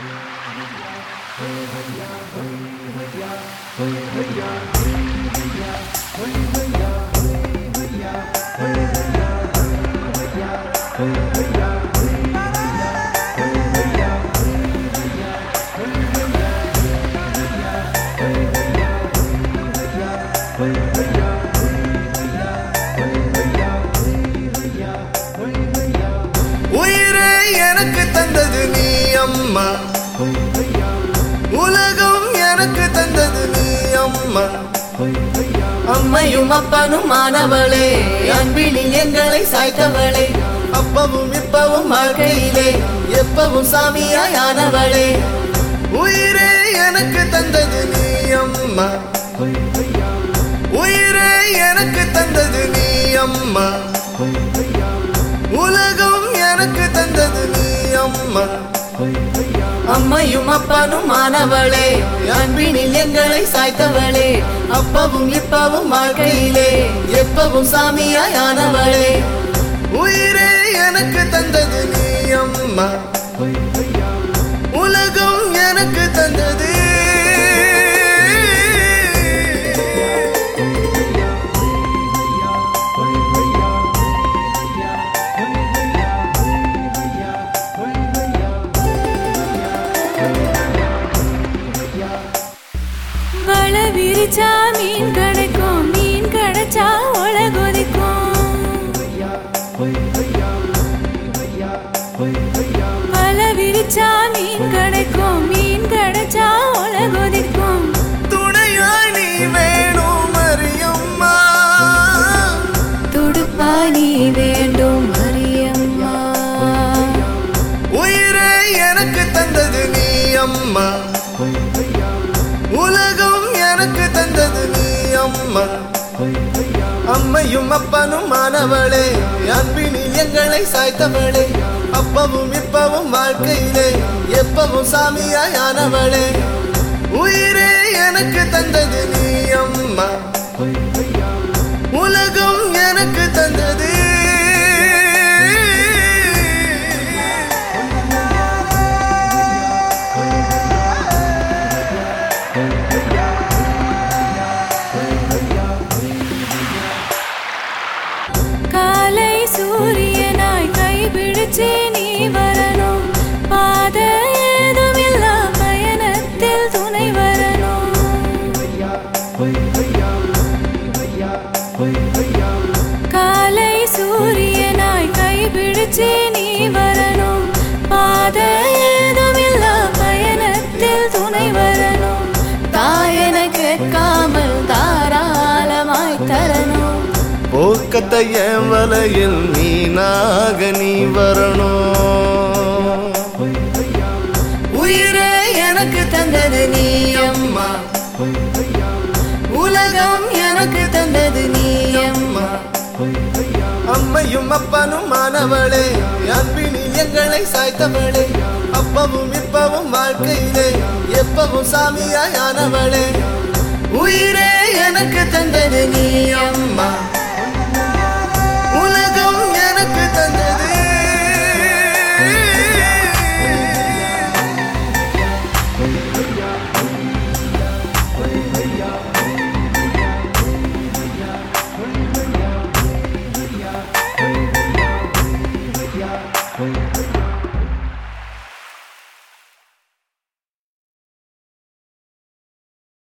உயிரே எனக்கு தந்தது நீ அம்மா உலகம் எனக்கு தந்தது நீ அம்மா அம்மையும் அப்பனும் மாணவளே அன்பினில் எங்களை சாய்த்தவளே அப்பவும் இப்பவும் வாழ்க்கையிலே எப்பவும் சாமியாய் ஆனவளே உயிரே எனக்கு தந்தது நீ அம்மா உயிரே எனக்கு தந்தது நீ அம்மா உலகம் எனக்கு தந்தது நீ அம்மா அம்மையும் அப்பனும் மாணவளே அன்பினில் எங்களை சாய்த்தவளே அப்பவும் இப்பவும் வாழ்க்கையிலே எப்பவும் சாமியாய் ஆனவளே உயிரே எனக்கு தந்தது நீ அம்மா உலகம் எனக்கு தந்தது வள விரிச்சா மீன் கிடைக்கும் மீன் கிடைச்சா ஒள கொதிக்கும் வள விரிச்சா மீன் கிடைக்கும் மீன் கிடைச்சா ஒள கொதிக்கும் துணையாய் நீ வேணும் மரியம்மா துடுப்பா நீ வேண்டும் மரியம்மா உயிரே எனக்கு தந்தது நீ அம்மா உலகம் எனக்கு தந்தது நீ அம்மா அம்மையும் அப்பனும் மாணவளே அன்பினில் எங்களை சாய்த்தவளே அப்பவும் இப்பவும் வாழ்க்கையிலே எப்பவும் சாமியாய் ஆனவளே உயிரே எனக்கு தந்தது நீ அம்மா உலகம் எனக்கு தந்தது காலை சூரியனாய் கைபிடிச்சு நீ வரணும் பாத ஏதுமில்லா பயணத்தில் துணை வரணும் காலை சூரியனாய் கைபிடிச்சு நீ வரணும் பாத ஏதுமில்லா பயணத்தில் துணை வரணும் தாயன கேட்காமல் தாராளமாய் தரணும் போக்கத்தை என் வலையில் நீனாக நீ வரணும் உயிரே எனக்கு தந்தது நீ அம்மா உலகம் எனக்கு தந்தது நீ அம்மா அம்மையும் அப்பனும் மாணவளே அன்பினில் எங்களை சாய்த்தவளே அப்பவும் இப்பவும் வாழ்க்கையிலே எப்பவும் சாமியாய் ஆனவளே உயிரே எனக்கு தந்தது நீ அம்மா